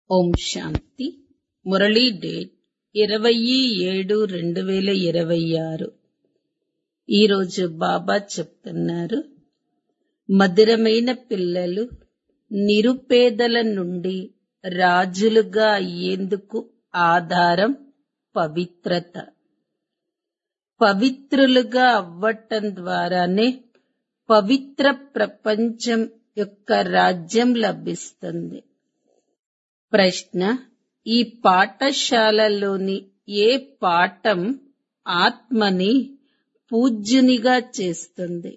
ఓం శాంతి Murali date ఇరవై ఏడు రెండు వేల ఇరవై ఆరు ఈరోజు బాబా చెప్తున్నారు మధురమైన పిల్లలు నిరుపేదల నుండి రాజులుగా అయ్యేందుకు ఆధారం పవిత్రత పవిత్రులుగా అవ్వటం ద్వారానే పవిత్ర ప్రపంచం యొక్క రాజ్యం లభిస్తుంది ప్రశ్న ఈ పాఠశాలలోని ఏ పాఠం ఆత్మని పూజ్యునిగా చేస్తుంది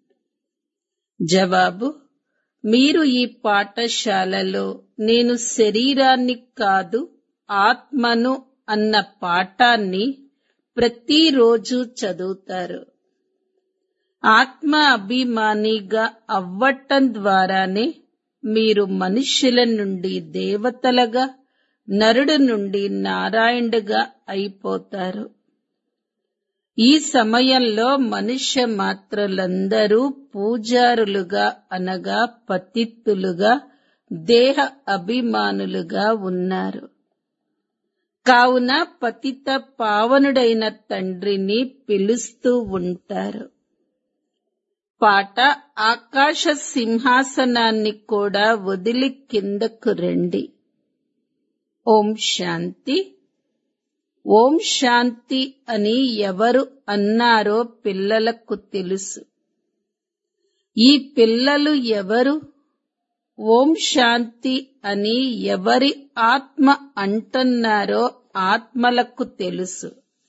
జవాబు మీరు ఈ పాఠశాలలో నేను శరీరాన్ని కాదు ఆత్మను అన్న పాఠాన్ని ప్రతిరోజు చదువుతారు ఆత్మ అభిమానిగా అవ్వటం ద్వారానే మీరు మనుష్యుల నుండి దేవతలుగా నరుడు నుండి నారాయణుడుగా అయిపోతారు ఈ సమయంలో మనుష్య మాత్రులందరూ పూజారులుగా అనగా పతిత్తులుగా దేహ అభిమానులుగా ఉన్నారు కావున పతిత పావనుడైన తండ్రిని పిలుస్తూ ఉంటారు పాట ఆకాశ సింహాసనాన్ని కూడా వదిలి కిందకు రండి ఓం శాంతి ఓం శాంతి అని ఎవరు అన్నారో పిల్లలకు తెలుసు ఈ పిల్లలు ఎవరు ఓం శాంతి అని ఎవరి ఆత్మ అంటున్నారో ఆత్మలకు తెలుసు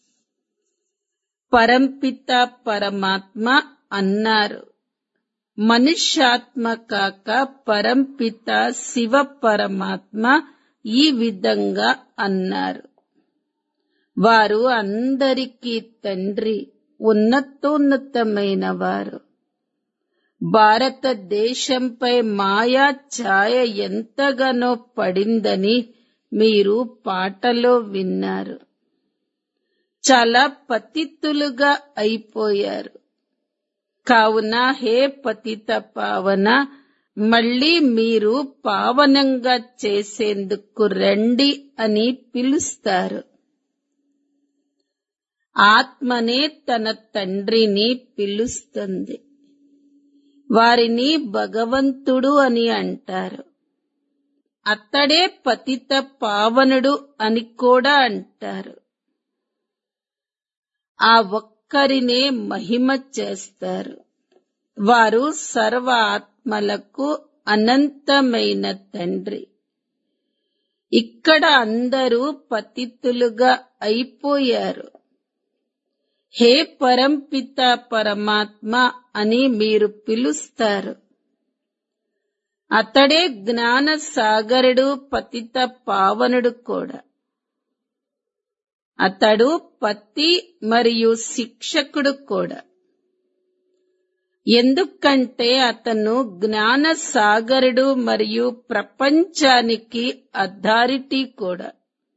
పరంపిత పరమాత్మ అన్నారు మనుష్యాత్మ కాక పరంపిత శివ పరమాత్మ ఈ విధంగా అన్నారు వారు అందరికీ తండ్రి ఉన్నతోన్నతమైన వారు భారతదేశంపై మాయా ఛాయ ఎంతగానో పడిందని మీరు పాటలో విన్నారు చాలా పతిత్తులుగా అయిపోయారు కావున హే పతిత పావన మళ్ళీ మీరు పావనంగా చేసేందుకు రండి అని పిలుస్తారు ఆత్మనే తన తండ్రిని పిలుస్తుంది వారిని భగవంతుడు అని అంటారు అతడే పతిత పావనుడు అని కూడా అంటారు ఆ ఒక్కరినే మహిమ చేస్తారు వారు సర్వ ఆత్మలకు అనంతమైన తండ్రి ఇక్కడ అందరూ పతితులుగా అయిపోయారు హే పరంపిత పరమాత్మ అని మీరు పిలుస్తారు అతడే జ్ఞాన సాగరుడు పతిత పావనుడు కూడా అతడు పతి మరియు శిక్షకుడు కూడా ఎందుకంటే అతను జ్ఞాన సాగరుడు మరియు ప్రపంచానికి అథారిటీ కూడా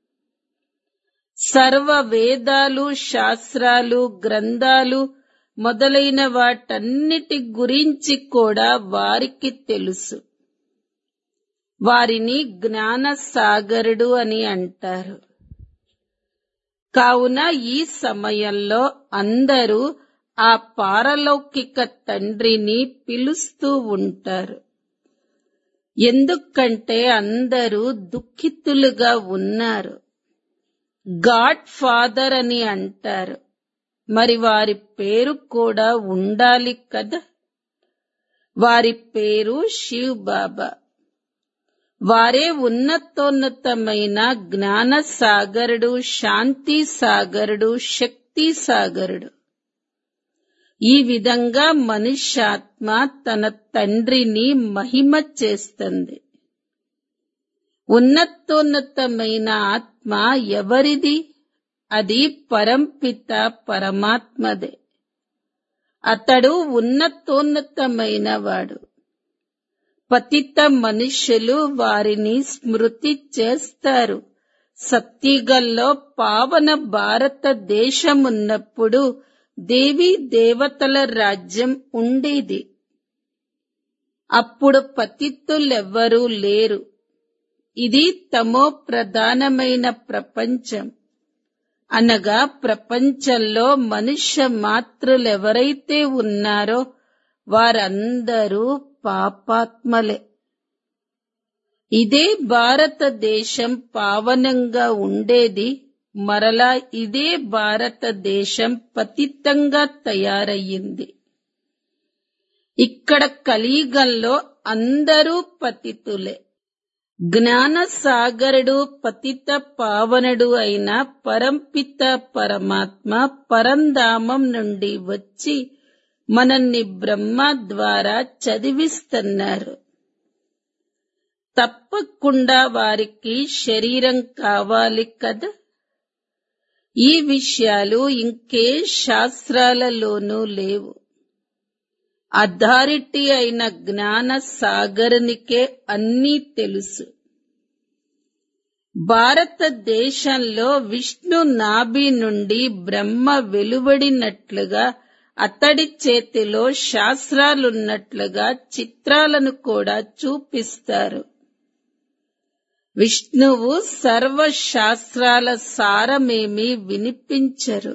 సర్వ వేదాలు శాస్త్రాలు గ్రంథాలు మొదలైన వాటన్నిటి గురించి కూడా వారికి తెలుసు వారిని జ్ఞాన సాగరుడు అని అంటారు కావున ఈ సమయంలో అందరూ ఆ పారలౌకిక తండ్రిని పిలుస్తూ ఉంటారు ఎందుకంటే అందరూ దుఃఖితులుగా ఉన్నారు గాడ్ ఫాదర్ అని అంటారు మరి వారి పేరు కూడా ఉండాలి కదా వారి పేరు శివ్ బాబా వారే ఉన్నతోన్నతమైన జ్ఞాన సాగరుడు శాంతి సాగరుడు శక్తి సాగరుడు ఈ విధంగా మనుష్యాత్మ తన తండ్రిని మహిమ చేస్తుంది ఉన్నతోన్నతమైన ఆత్మ ఎవరిది అది పరంపిత పరమాత్మదే అతడు ఉన్నతోన్నతమైన వాడు పతిత మనుష్యులు వారిని స్మృతి చేస్తారు సత్తిగల్లో పావన భారతదేశం ఉన్నప్పుడు దేవీ దేవతల రాజ్యం ఉండేది అప్పుడు పతిత్తులెవ్వరూ లేరు ఇది తమో ప్రధానమైన ప్రపంచం అనగా ప్రపంచంలో మనుష్య మాతృలెవరైతే ఉన్నారో వారందరూ పాపాత్మలే ఇదే భారతదేశం పావనంగా ఉండేది మరలా ఇదే భారతదేశం పతితంగా తయారయ్యింది ఇక్కడ కలియుగంలో అందరూ పతితులే జ్ఞాన సాగరుడు పతిత పావనుడు అయిన పరంపిత పరమాత్మ పరంధామం నుండి వచ్చి మనల్ని బ్రహ్మ ద్వారా చదివిస్తున్నారు తప్పకుండా వారికి శరీరం కావాలి కదా ఈ విషయాలు ఇంకే శాస్త్రాలలోనూ లేవు అథారిటీ అయిన జ్ఞాన సాగరునికే అన్నీ తెలుసు భారతదేశంలో విష్ణు నాభి నుండి బ్రహ్మ వెలువడినట్లుగా అతడి చేతిలో శాస్త్రాలున్నట్లుగా చిత్రాలను కూడా చూపిస్తారు విష్ణువు సర్వ శాస్త్రాల సారమేమీ వినిపించరు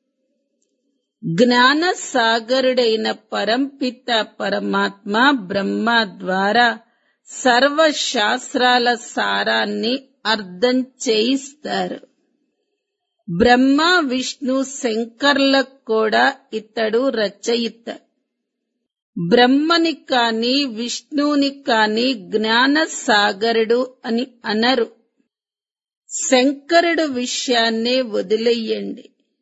జ్ఞాన సాగరుడైన పరంపిత పరమాత్మ బ్రహ్మ ద్వారా సర్వ శాస్త్రాల సారాన్ని అర్థం చేయిస్తారు బ్రహ్మ విష్ణు శంకర్లకు కూడా ఇతడు రచయిత బ్రహ్మని కాని విష్ణువుని కాని జ్ఞాన సాగరుడు అని అనరు శంకరుడు విషయాన్నే వదిలేయండి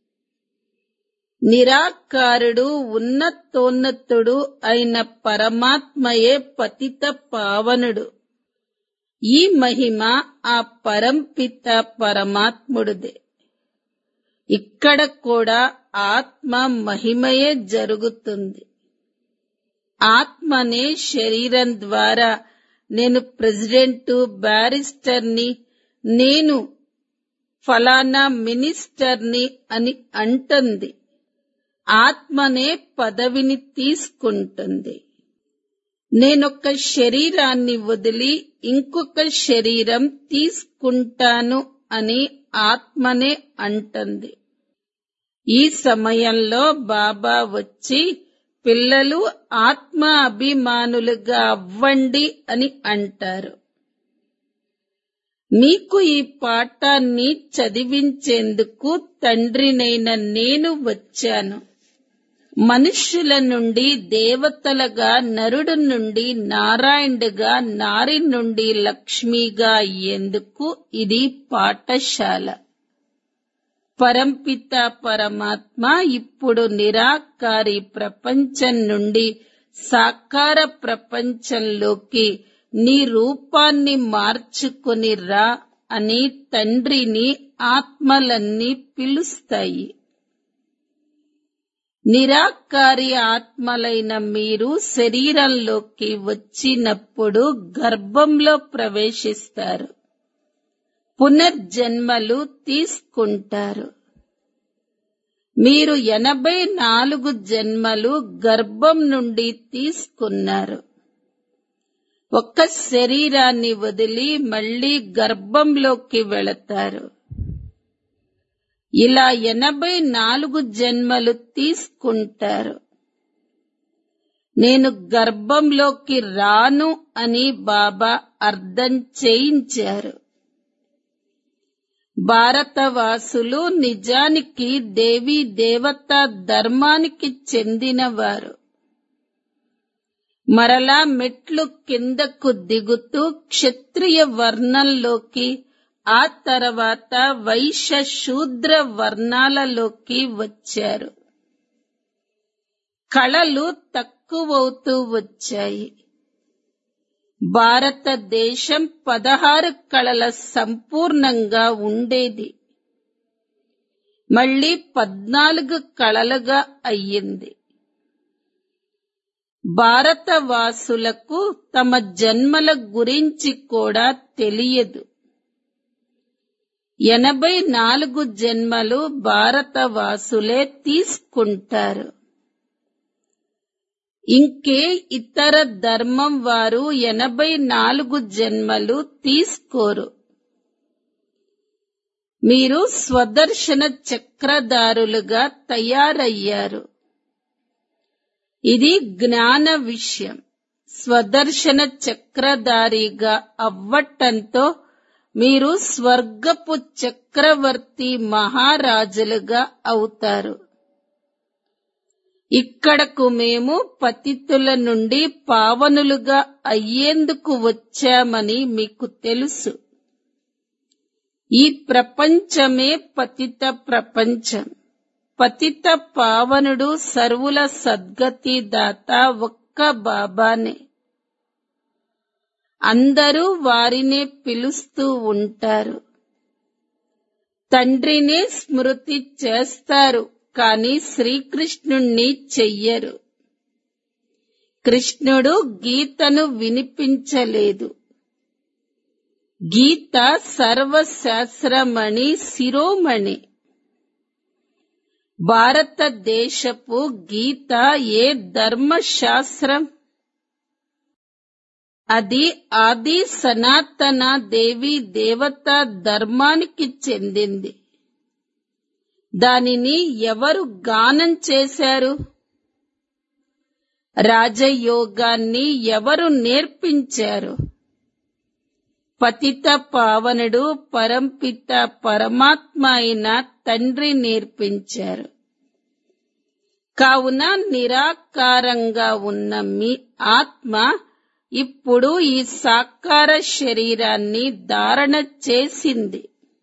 నిరాకారుడు ఉన్నతోన్నతుడు అయిన పరమాత్మయే పతిత పావనుడు ఈ మహిమ ఆ పరంపిత పరమాత్ముడిదే ఇక్కడ కూడా ఆత్మ మహిమయే జరుగుతుంది ఆత్మనే శరీరం ద్వారా నేను ప్రెసిడెంట్ బ్యారిస్టర్ని నేను ఫలానా మినిస్టర్ని అని అంటుంది ఆత్మనే పదవిని తీసుకుంటుంది నేనొక శరీరాన్ని వదిలి ఇంకొక శరీరం తీసుకుంటాను అని ఆత్మనే అంటుంది ఈ సమయంలో బాబా వచ్చి పిల్లలు ఆత్మ అభిమానులుగా అవ్వండి అని అంటారు మీకు ఈ పాఠాన్ని చదివించేందుకు తండ్రినైన నేను వచ్చాను మనుష్యుల నుండి దేవతలుగా నరుడు నుండి నారాయణుడుగా నారి నుండి లక్ష్మిగా అయ్యేందుకు ఇది పాఠశాల పరంపిత పరమాత్మ ఇప్పుడు నిరాకారి ప్రపంచం నుండి సాకార ప్రపంచంలోకి నీ రూపాన్ని మార్చుకొని రా అని తండ్రిని ఆత్మలన్నీ పిలుస్తాయి నిరాకారి ఆత్మలైన మీరు శరీరంలోకి వచ్చినప్పుడు గర్భంలో ప్రవేశిస్తారు పునర్జన్మలు తీసుకుంటారు మీరు ఎనభై నాలుగు జన్మలు గర్భం నుండి తీసుకున్నారు ఒక్క శరీరాన్ని వదిలి మళ్ళీ గర్భంలోకి వెళతారు ఇలా ఎనభై నాలుగు జన్మలు తీసుకుంటారు నేను గర్భంలోకి రాను అని బాబా అర్థం చేయించారు భారతవాసులు నిజానికి దేవీ దేవత ధర్మానికి చెందినవారు మరలా మెట్లు కిందకు దిగుతూ క్షత్రియ వర్ణంలోకి ఆ తర్వాత వైశ్య శూద్ర వర్ణాలలోకి వచ్చారు కళలు తక్కువవుతూ వచ్చాయి భారతదేశం పదహారు కళల సంపూర్ణంగా ఉండేది మళ్ళీ పద్నాలుగు కళలుగా అయ్యింది భారతవాసులకు తమ జన్మల గురించి కూడా తెలియదు ఎనభై నాలుగు జన్మలు భారతవాసులే తీసుకుంటారు ఇంకే ఇతర ధర్మం వారు ఎనభై నాలుగు జన్మలు తీసుకోరు మీరు స్వదర్శన చక్రధారులుగా తయారయ్యారు ఇది జ్ఞాన విషయం స్వదర్శన చక్రధారిగా అవ్వటంతో మీరు స్వర్గపు చక్రవర్తి మహారాజులుగా అవుతారు ఇక్కడకు మేము పతితుల నుండి పావనులుగా అయ్యేందుకు వచ్చామని మీకు తెలుసు ఈ ప్రపంచమే పతిత ప్రపంచం పతిత పావనుడు సర్వుల సద్గతి దాత ఒక్క బాబానే అందరూ వారినే పిలుస్తూ ఉంటారు తండ్రినే స్మృతి చేస్తారు కాని శ్రీకృష్ణుణ్ణి చెయ్యరు కృష్ణుడు గీతను వినిపించలేదు గీత సర్వశాస్త్రమణి శిరోమణి భారతదేశపు గీత ఏ ధర్మశాస్త్రం అది ఆది సనాతన దేవి దేవత ధర్మానికి చెందింది దానిని ఎవరు గానం చేశారు రాజయోగాన్ని ఎవరు నేర్పించారు పతిత పావనుడు పరంపిత పరమాత్మ అయిన తండ్రి నేర్పించారు కావున నిరాకారంగా ఉన్న మీ ఆత్మ ఇప్పుడు ఈ సాకార శరీరాన్ని ధారణ చేసింది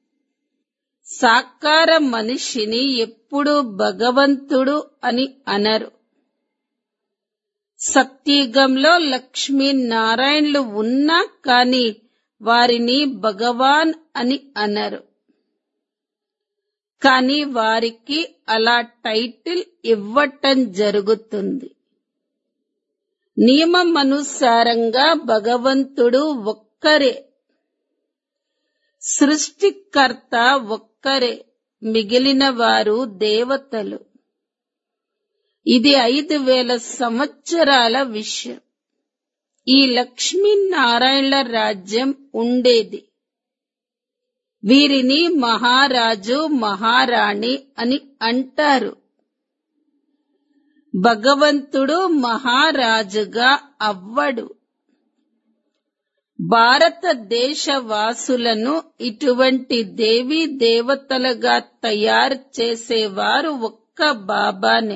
సాకార మనిషిని ఎప్పుడు భగవంతుడు అని అనరు సత్యుగంలో లక్ష్మీనారాయణులు ఉన్నా కాని వారిని భగవాన్ అని అనరు కాని వారికి అలా టైటిల్ ఇవ్వటం జరుగుతుంది నియమమనుసారంగా భగవంతుడు ఒక్కరే సృష్టికర్త ఒక్కరే మిగిలిన వారు దేవతలు ఇది ఐదు వేల సంవత్సరాల విషయం ఈ లక్ష్మీనారాయణల రాజ్యం ఉండేది వీరిని మహారాజు మహారాణి అని అంటారు భగవంతుడు మహారాజుగా అవ్వడు భారతదేశ వాసులను ఇటువంటి దేవీ దేవతలుగా తయారు చేసేవారు ఒక్క బాబానే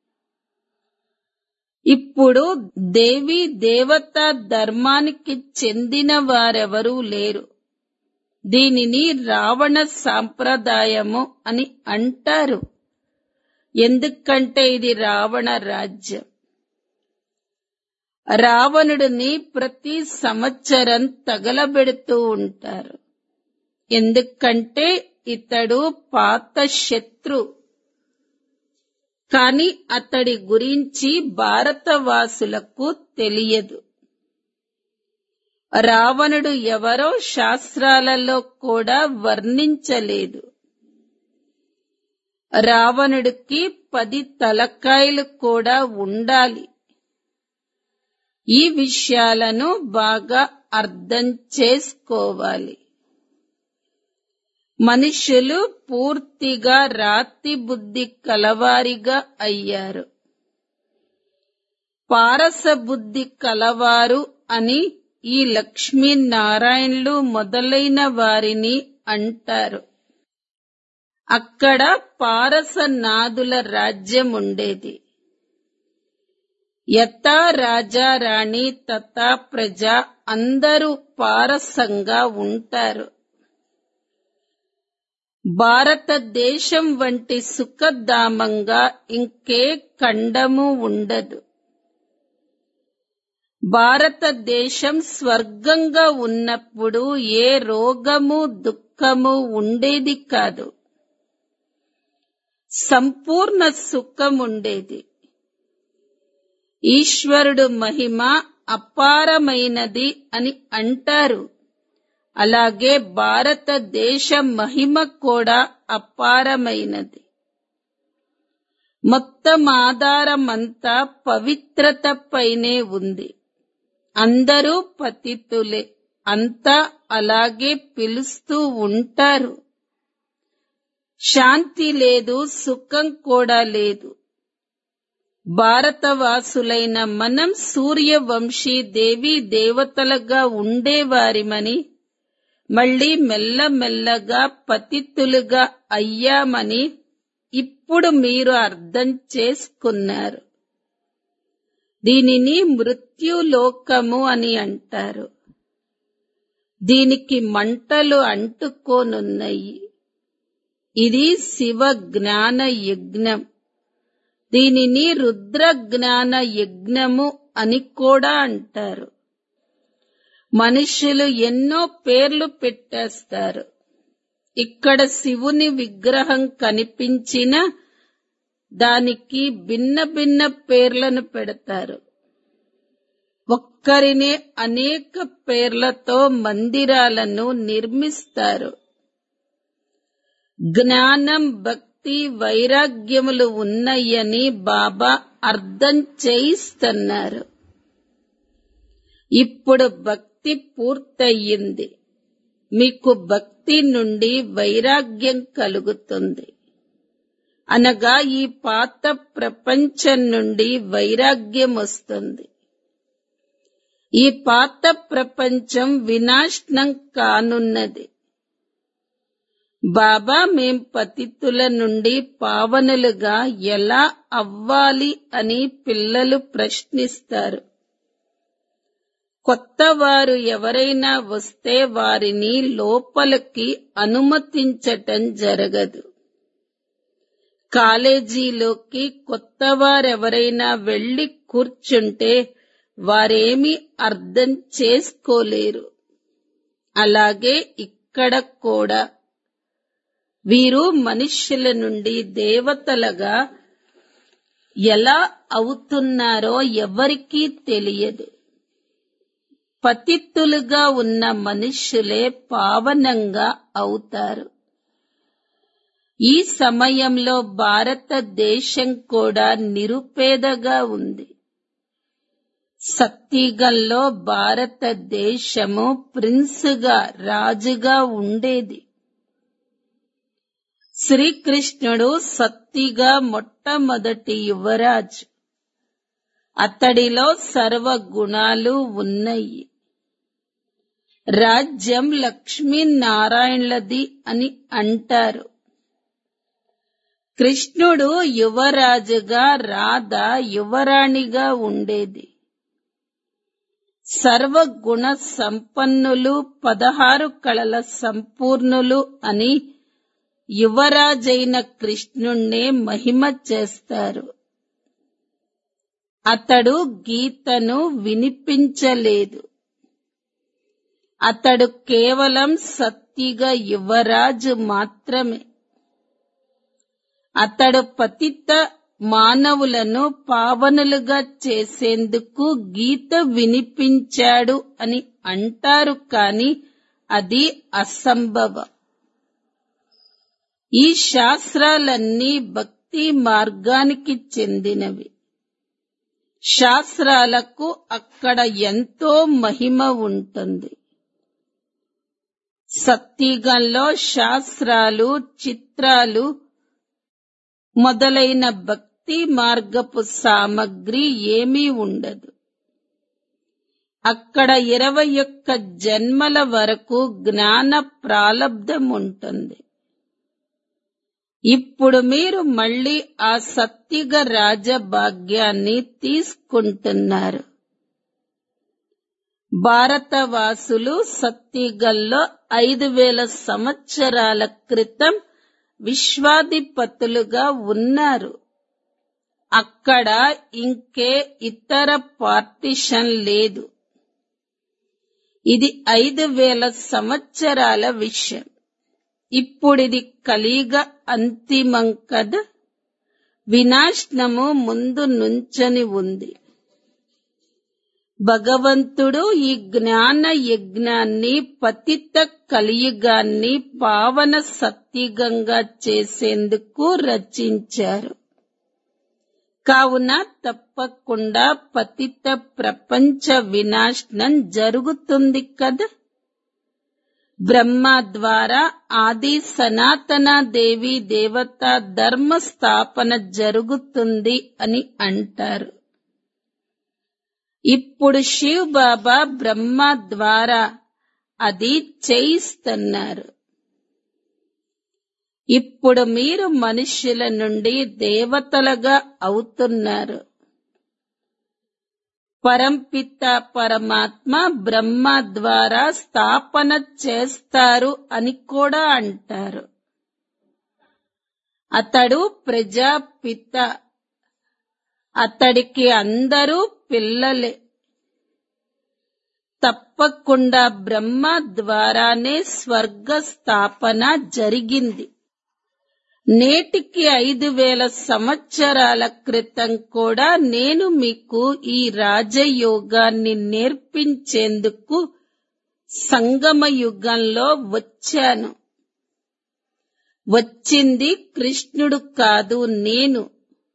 ఇప్పుడు దేవీ దేవత ధర్మానికి చెందిన వారెవరూ లేరు దీనిని రావణ సాంప్రదాయము అని అంటారు ఎందుకంటే ఇది రావణ రాజ్యం రావణుడిని ప్రతి సంవత్సరం తగలబెడుతూ ఉంటారు ఎందుకంటే ఇతడు పాత శత్రు కాని అతడి గురించి భారతవాసులకు తెలియదు రావణుడు ఎవరో శాస్త్రాలలో కూడా వర్ణించలేదు రావణుడికి పది తలకాయలు కూడా ఉండాలి ఈ విషయాలను బాగా అర్థం చేసుకోవాలి మనుషులు పూర్తిగా రాతి బుద్ధి కలవారిగా అయ్యారు పారస బుద్ధి కలవారు అని ఈ లక్ష్మీనారాయణులు మొదలైన వారిని అంటారు అక్కడ పారసనాదుల రాజ్యం ఉండేది యథా రాజా రాణి తథా ప్రజ అందరూ పారసంగా ఉంటారు భారతదేశం వంటి సుఖధామంగా ఇంకే ఖండము ఉండదు భారతదేశం స్వర్గంగా ఉన్నప్పుడు ఏ రోగము దుఃఖము ఉండేది కాదు సంపూర్ణ సుఖం ఉండేది ఈశ్వరుడు మహిమ అపారమైనది అని అంటారు అలాగే భారతదేశ మహిమ కూడా అపారమైనది మొత్తం ఆధారం అంతా పవిత్రత పైనే ఉంది అందరూ పతితులే అంతా అలాగే పిలుస్తూ ఉంటారు శాంతి లేదు సుఖం కూడా లేదు భారతవాసులైన మనం సూర్యవంశీ దేవి దేవతలుగా ఉండేవారిమని మళ్ళీ మెల్లమెల్లగా పతితులుగా అయ్యామని ఇప్పుడు మీరు అర్థం చేసుకున్నారు దీనిని మృత్యులోకము అని అంటారు దీనికి మంటలు అంటుకోనున్నాయి ఇది శివ జ్ఞాన యజ్ఞం దీనిని రుద్ర జ్ఞాన యజ్ఞము అని కూడా అంటారు మనుషులు ఎన్నో పేర్లు పెట్టేస్తారు ఇక్కడ శివుని విగ్రహం కనిపించిన దానికి భిన్న భిన్న పేర్లను పెడతారు ఒక్కరినే అనేక పేర్లతో మందిరాలను నిర్మిస్తారు జ్ఞానం భక్తి వైరాగ్యములు ఉన్నాయని బాబా అర్థం చేయిస్తున్నారు ఇప్పుడు భక్తి పూర్తయింది మీకు భక్తి నుండి వైరాగ్యం కలుగుతుంది అనగా ఈ పాత ప్రపంచం నుండి వైరాగ్యం వస్తుంది ఈ పాత ప్రపంచం వినాశనం కానున్నది బాబా మేం పతితుల నుండి పావనులుగా ఎలా అవ్వాలి అని పిల్లలు ప్రశ్నిస్తారు కొత్త వారు ఎవరైనా వస్తే వారిని లోపలికి అనుమతించటం జరగదు కాలేజీలోకి కొత్త వారెవరైనా వెళ్లి కూర్చుంటే వారేమీ అర్థం చేసుకోలేరు అలాగే ఇక్కడ కూడా వీరు మనుష్యుల నుండి దేవతలుగా ఎలా అవుతున్నారో ఎవరికీ తెలియదు పతిత్తులుగా ఉన్న మనుష్యులే పావనంగా అవుతారు ఈ సమయంలో భారతదేశం కూడా నిరుపేదగా ఉంది సత్తిగల్లో భారతదేశము ప్రిన్స్గా రాజుగా ఉండేది శ్రీకృష్ణుడు సత్తిగా మొట్టమొదటి యువరాజు అతడిలో సర్వ గుణాలు ఉన్నాయి రాజ్యం లక్ష్మీనారాయణలది అని అంటారు కృష్ణుడు యువరాజుగా రాధ యువరాణిగా ఉండేది సర్వగుణ సంపన్నులు పదహారు కళల సంపూర్ణులు అని యువరాజైన కృష్ణుణ్ణే మహిమ చేస్తారు అతడు గీతను వినిపించలేదు అతడు కేవలం సత్తిగా యువరాజు మాత్రమే అతడు పతిత మానవులను పావనులుగా చేసేందుకు గీత వినిపించాడు అని అంటారు కాని అది అసంభవం ఈ శాస్త్రాలన్నీ భక్తి మార్గానికి చెందినవి శాస్త్రాలకు అక్కడ ఎంతో మహిమ ఉంటుంది సత్తిగంలో శాస్త్రాలు చిత్రాలు మొదలైన భక్తి మార్గపు సామగ్రి ఏమీ ఉండదు అక్కడ ఇరవై ఒక్క జన్మల వరకు జ్ఞాన ప్రాలబ్ధం ఉంటుంది ఇప్పుడు మీరు మళ్ళీ ఆ సత్యుగ రాజభాగ్యాన్ని తీసుకుంటున్నారు భారతవాసులు సత్తిగల్లో ఐదు వేల సంవత్సరాల క్రితం విశ్వాధిపతులుగా ఉన్నారు అక్కడ ఇంకే ఇతర పార్టిషన్ లేదు ఇది ఐదు వేల సంవత్సరాల విషయం ఇప్పుడిది కలిగ అంతిమం కదా వినాశనము ముందు నుంచని ఉంది భగవంతుడు ఈ జ్ఞాన యజ్ఞాన్ని పతిత కలియుగాన్ని పావన సత్యుగంగా చేసేందుకు రచించారు కావున తప్పకుండా పతిత ప్రపంచ వినాశనం జరుగుతుంది కదా బ్రహ్మ ద్వారా ఆది సనాతన దేవి దేవత ధర్మ స్థాపన జరుగుతుంది అని అంటారు ఇప్పుడు శివ్ బాబా బ్రహ్మ ద్వారా అది చేయిస్తున్నారు ఇప్పుడు మీరు మనుష్యుల నుండి దేవతలుగా అవుతున్నారు పరంపిత పరమాత్మ బ్రహ్మ ద్వారా స్థాపన చేస్తారు అని కూడా అంటారు అతడు ప్రజాపిత అతడికి అందరూ పిల్లలే తప్పకుండా బ్రహ్మ ద్వారానే స్వర్గ స్థాపన జరిగింది నేటికి ఐదు వేల సంవత్సరాల క్రితం కూడా నేను మీకు ఈ రాజయోగాన్ని నేర్పించేందుకు సంగమ యుగంలో వచ్చాను వచ్చింది కృష్ణుడు కాదు నేను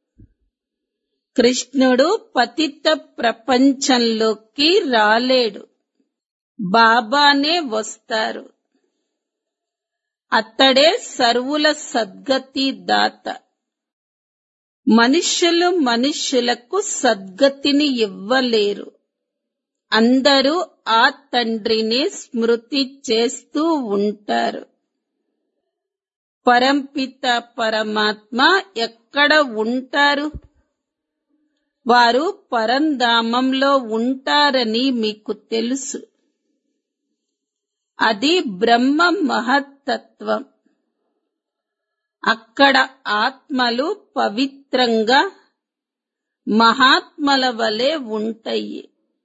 కృష్ణుడు పతిత ప్రపంచంలోకి రాలేడు బాబానే వస్తారు అతడే సర్వుల సద్గతి దాత మనుష్యులు మనుష్యులకు సద్గతిని ఇవ్వలేరు అందరూ ఆ తండ్రిని స్మృతి చేస్తూ ఉంటారు పరంపిత పరమాత్మ ఎక్కడ ఉంటారు వారు పరంధామంలో ఉంటారని మీకు తెలుసు అది బ్రహ్మ మహత్తత్వం అక్కడ ఆత్మలు పవిత్రంగా మహాత్మల వలె ఉంటాయి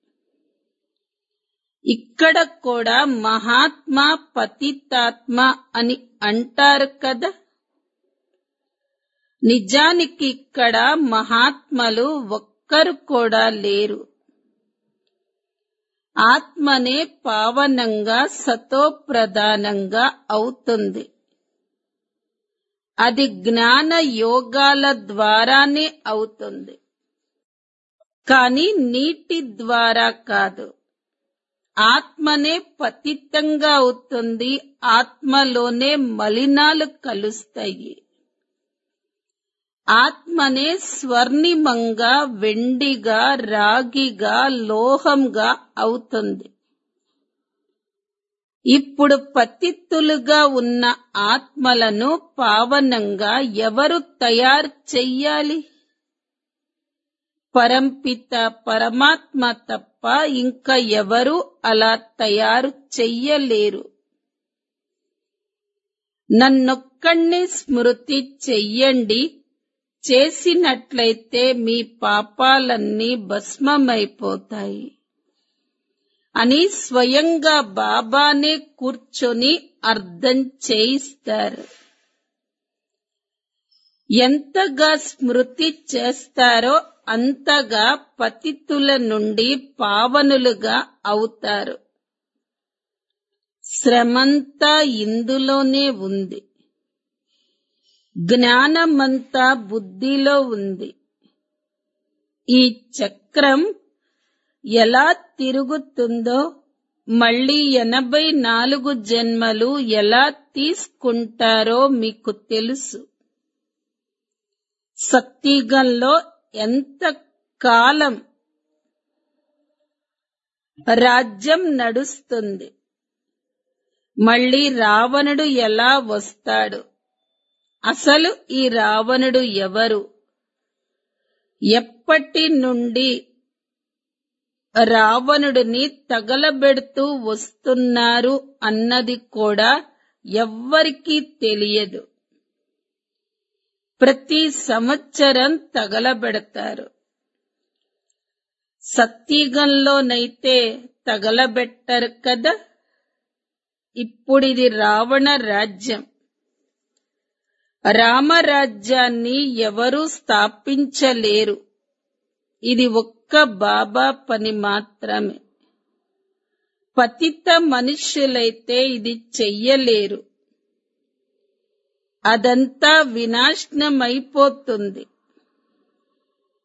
ఇక్కడ కూడా మహాత్మా పతితాత్మ అని అంటారు కదా నిజానికి ఇక్కడ మహాత్మలు ఒక్కరు కూడా లేరు ఆత్మనే పావనంగా సతోప్రధానంగా అవుతుంది అది జ్ఞాన యోగాల ద్వారానే అవుతుంది కానీ నీటి ద్వారా కాదు ఆత్మనే పతితంగా అవుతుంది ఆత్మలోనే మలినాలు కలుస్తాయి ఆత్మనే స్వర్ణిమంగా వెండిగా రాగిగా లోహంగా అవుతుంది ఇప్పుడు పతిత్తులుగా ఉన్న ఆత్మలను పావనంగా ఎవరు తయారు చెయ్యాలి పరంపిత పరమాత్మ తప్ప ఇంకా ఎవరు అలా తయారు చెయ్యలేరు నన్నొక్కణ్ణి స్మృతి చెయ్యండి చేసినట్లయితే మీ పాపాలన్నీ భస్మమైపోతాయి అని స్వయంగా బాబానే కూర్చొని అర్థం చేయిస్తారు ఎంతగా స్మృతి చేస్తారో అంతగా పతితుల నుండి పావనులుగా అవుతారు శ్రమంతా ఇందులోనే ఉంది జ్ఞానమంతా బుద్ధిలో ఉంది ఈ చక్రం ఎలా తిరుగుతుందో మళ్ళీ ఎనభై నాలుగు జన్మలు ఎలా తీసుకుంటారో మీకు తెలుసు సత్యుగంలో ఎంత కాలం రాజ్యం నడుస్తుంది మళ్ళీ రావణుడు ఎలా వస్తాడు అసలు ఈ రావణుడు ఎవరు ఎప్పటి నుండి రావణుడిని తగలబెడుతూ వస్తున్నారు అన్నది కూడా ఎవ్వరికీ తెలియదు ప్రతి సంవత్సరం తగలబెడతారు సత్యుగంలోనైతే తగలబెట్టరు కదా ఇప్పుడిది రావణ రాజ్యం రామరాజ్యాన్ని ఎవరూ స్థాపించలేరు ఇది ఒక్క బాబా పని మాత్రమే పతిత మనుష్యులైతే ఇది చెయ్యలేరు అదంతా వినాశనమైపోతుంది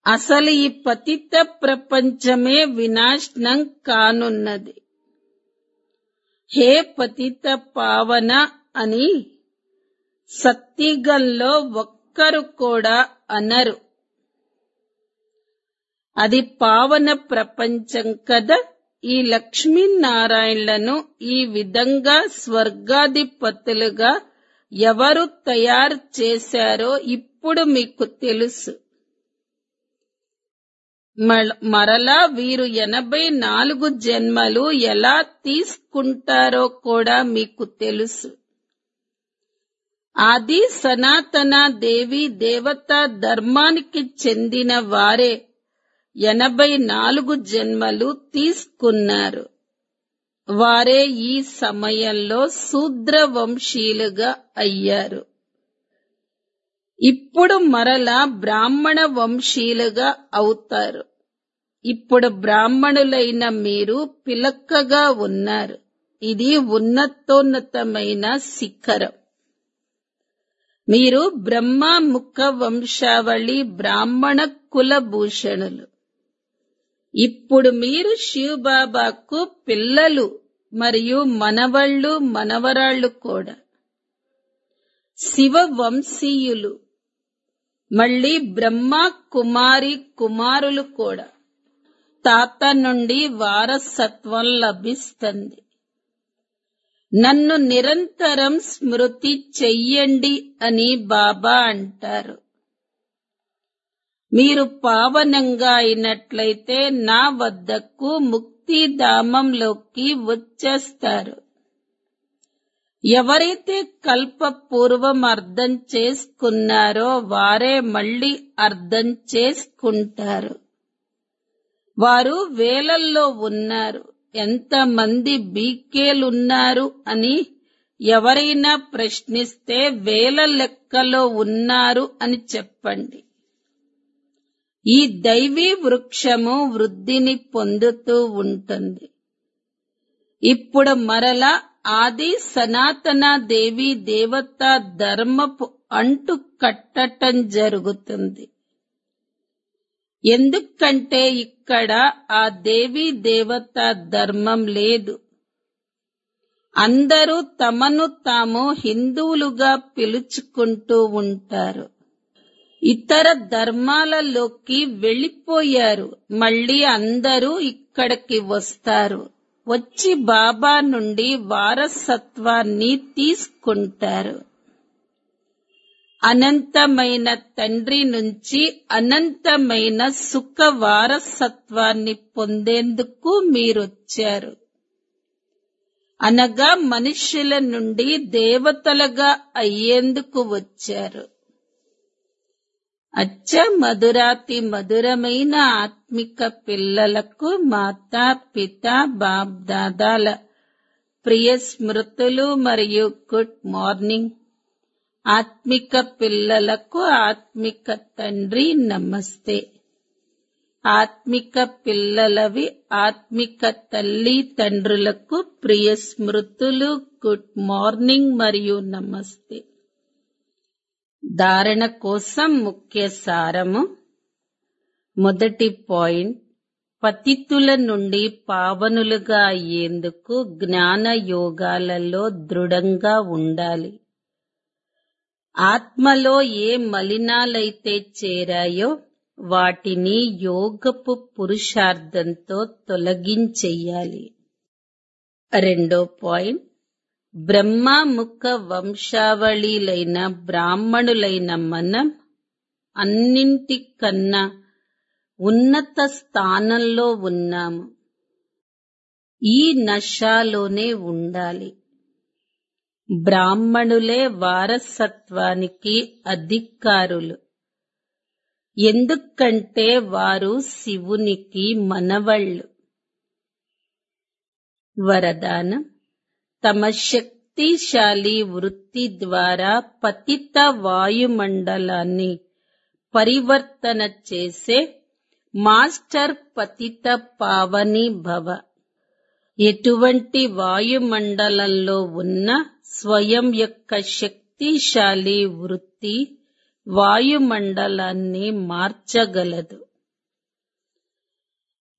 అసలు ఈ పతిత ప్రపంచమే వినాశనం కానున్నది హే పతిత పావన అని సత్తిగంలో ఒక్కరు కూడా అనరు అది పావన ప్రపంచం కదా ఈ లక్ష్మీనారాయణలను ఈ విధంగా స్వర్గాధిపతులుగా ఎవరు తయారు చేశారో ఇప్పుడు మీకు తెలుసు మల- మరలా వీరు ఎనభై నాలుగు జన్మలు ఎలా తీసుకుంటారో కూడా మీకు తెలుసు ఆది సనాతన దేవి దేవత ధర్మానికి చెందిన వారే ఎనభై నాలుగు జన్మలు తీసుకున్నారు వారే ఈ సమయంలో శూద్ర వంశీయులుగా అయ్యారు ఇప్పుడు మరలా బ్రాహ్మణ వంశీయులుగా అవుతారు ఇప్పుడు బ్రాహ్మణులైన మీరు పిలక్కగా ఉన్నారు ఇది ఉన్నతోన్నతమైన శిఖరం మీరు బ్రహ్మ ముఖ వంశావళి బ్రాహ్మణ కులభూషణులు ఇప్పుడు మీరు శివబాబాకు పిల్లలు మరియు మనవళ్ళు మనవరాళ్ళు కూడా శివ వంశీయులు మళ్ళీ బ్రహ్మ కుమారి కుమారులు కూడా తాత నుండి వారసత్వం లభిస్తుంది నన్ను నిరంతరం స్మృతి చెయ్యండి అని బాబా అంటారు మీరు పావనంగా అయినట్లయితే నా వద్దకు ముక్తిధామంలోకి వచ్చేస్తారు ఎవరైతే కల్పపూర్వం అర్థం చేసుకున్నారో వారే మళ్ళీ అర్థం చేసుకుంటారు వారు వేలల్లో ఉన్నారు ఎంతమంది బీకేలున్నారు అని ఎవరైనా ప్రశ్నిస్తే వేల లెక్కలో ఉన్నారు అని చెప్పండి ఈ దైవీ వృక్షము వృద్ధిని పొందుతూ ఉంటుంది ఇప్పుడు మరలా ఆది సనాతన దేవి దేవత ధర్మపు అంటు కట్టటం జరుగుతుంది ఎందుకంటే ఇక్కడ ఆ దేవీ దేవత ధర్మం లేదు అందరూ తమను తాము హిందువులుగా పిలుచుకుంటూ ఉంటారు ఇతర ధర్మాలలోకి వెళ్ళిపోయారు మళ్ళీ అందరూ ఇక్కడికి వస్తారు వచ్చి బాబా నుండి వారసత్వాన్ని తీసుకుంటారు అనంతమైన తండ్రి నుంచి అనంతమైన సుఖ వారసత్వాన్ని పొందేందుకు మీరొచ్చారు అనగా మనుష్యుల నుండి దేవతలుగా అయ్యేందుకు వచ్చారు అచ్చ మధురాతి మధురమైన ఆత్మిక పిల్లలకు మాతా పిత బాప్ దాదాల ప్రియ స్మృతులు మరియు గుడ్ మార్నింగ్ ఆత్మిక పిల్లలకు ఆత్మిక తండ్రి నమస్తే ఆత్మిక పిల్లలవి ఆత్మిక తల్లి తండ్రులకు ప్రియ స్మృతులు గుడ్ మార్నింగ్ మరియు నమస్తే ధారణ కోసం ముఖ్య సారము మొదటి పాయింట్ పతితుల నుండి పావనులుగా అయ్యేందుకు జ్ఞాన యోగాలలో దృఢంగా ఉండాలి ఆత్మలో ఏ మలినాలైతే చేరాయో వాటిని యోగపు పురుషార్థంతో తొలగించెయ్యాలి రెండో పాయింట్ బ్రహ్మముఖ వంశావళిలైన బ్రాహ్మణులైన మనం అన్నింటికన్నా ఉన్నత స్థానంలో ఉన్నాము ఈ నశాలోనే ఉండాలి బ్రాహ్మణులే వారసత్వానికి అధికారులు ఎందుకంటే వారు శివునికి మనవళ్ళు వరదానం తమ శక్తిశాలి వృత్తి ద్వారా పతిత వాయుమండలాన్ని పరివర్తన చేసే మాస్టర్ పతిత పావని భవ ఎటువంటి వాయుమండలంలో ఉన్న స్వయం యొక్క శక్తిశాలి వృత్తి వాయుమండలాన్ని మార్చగలదు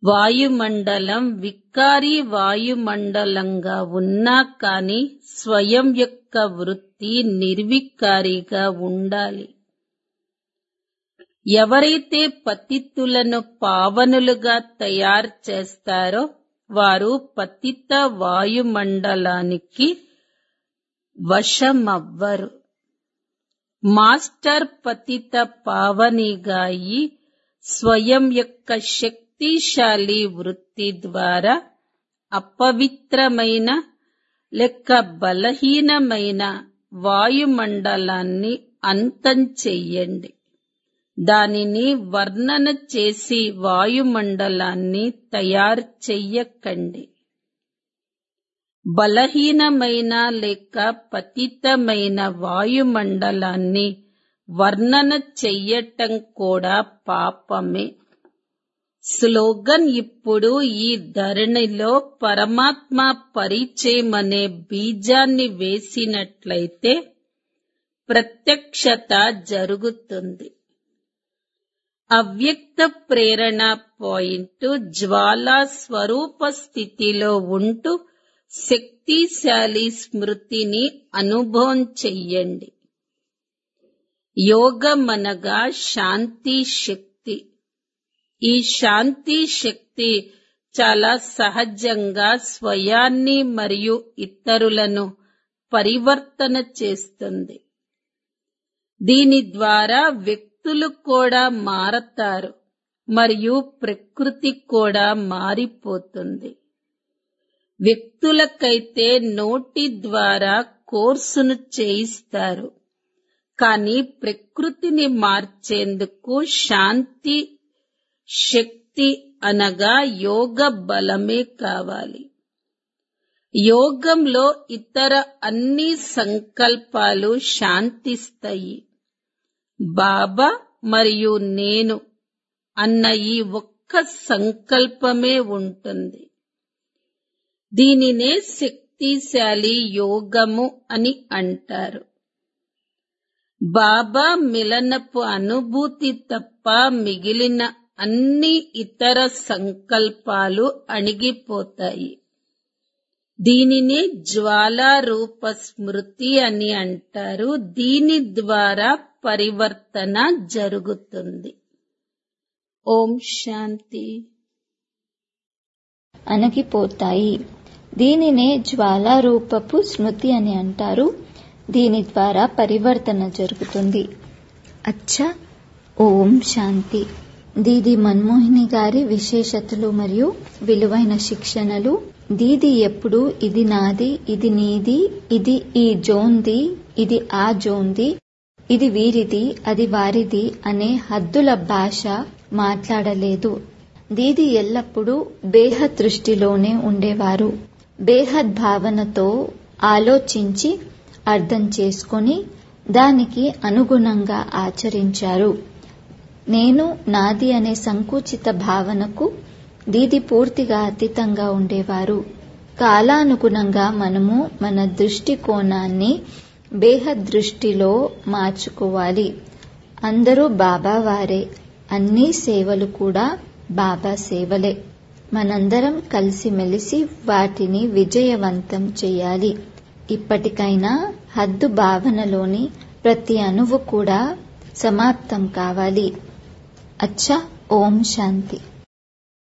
వాయుమండలం వికారి వాయుమండలంగా ఉన్నా కాని స్వయం యొక్క వృత్తి నిర్వికారిగా ఉండాలి ఎవరైతే పతితులను పావనులుగా తయారు చేస్తారో వారు పతిత వాయుమండలానికి వశమవ్వరు మాస్టర్ పతిత పావనిగా అయి స్వయం యొక్క శక్తిశాలి వృత్తి ద్వారా అపవిత్రమైన లెక్క బలహీనమైన వాయుమండలాన్ని అంతం చెయ్యండి దానిని వర్ణన చేసి వాయుమండలాన్ని తయారు చెయ్యకండి బలహీనమైన లేక పతితమైన వాయుమండలాన్ని వర్ణన చెయ్యటం కూడా పాపమే స్లోగన్ ఇప్పుడు ఈ ధరణిలో పరమాత్మ పరిచయం అనే బీజాన్ని వేసినట్లయితే ప్రత్యక్షత జరుగుతుంది అవ్యక్త ప్రేరణ పాయింట్ జ్వాలా స్వరూప స్థితిలో ఉంటూ శక్తిశాలి స్మృతిని అనుభవం చెయ్యండి యోగమనగా శాంతి శక్తి ఈ శాంతి శక్తి చాలా సహజంగా స్వయాన్ని మరియు ఇతరులను పరివర్తన చేస్తుంది దీని ద్వారా వ్యక్తులు కూడా మారతారు మరియు ప్రకృతి కూడా మారిపోతుంది వ్యక్తులకైతే నోటి ద్వారా కోర్సును చేయిస్తారు కానీ ప్రకృతిని మార్చేందుకు శాంతి శక్తి అనగా యోగ బలమే కావాలి యోగంలో ఇతర అన్ని సంకల్పాలు శాంతిస్తాయి బాబా మరియు నేను అన్న ఈ ఒక్క సంకల్పమే ఉంటుంది దీనినే శక్తిశాలి యోగము అని అంటారు బాబా మిలనపు అనుభూతి తప్ప మిగిలిన అన్ని ఇతర సంకల్పాలు అణిగిపోతాయి దీనినే జ్వాలారూప స్మృతి అని అంటారు దీని ద్వారా పరివర్తన జరుగుతుంది ఓం శాంతి అణగిపోతాయి దీనినే జ్వాలారూపపు స్మృతి అని అంటారు దీని ద్వారా పరివర్తన జరుగుతుంది అచ్చా ఓం శాంతి దీది మన్మోహిని గారి విశేషతలు మరియు విలువైన శిక్షణలు దీది ఎప్పుడు ఇది నాది ఇది నీది ఇది ఈ జోన్ది ఇది ఆ జోన్ది ఇది వీరిది అది వారిది అనే హద్దుల భాష మాట్లాడలేదు దీది ఎల్లప్పుడూ బేహద్ దృష్టిలోనే ఉండేవారు బేహద్ భావనతో ఆలోచించి అర్థం చేసుకొని దానికి అనుగుణంగా ఆచరించారు నేను నాది అనే సంకుచిత భావనకు దీది పూర్తిగా అతీతంగా ఉండేవారు కాలానుగుణంగా మనము మన దృష్టికోణాన్ని బేహద్ దృష్టిలో మార్చుకోవాలి అందరూ బాబా వారే అన్ని సేవలు కూడా బాబా సేవలే మనందరం కలిసిమెలిసి వాటిని విజయవంతం చేయాలి ఇప్పటికైనా హద్దు భావనలోని ప్రతి అణువు కూడా సమాప్తం కావాలి అచ్చా ఓం శాంతి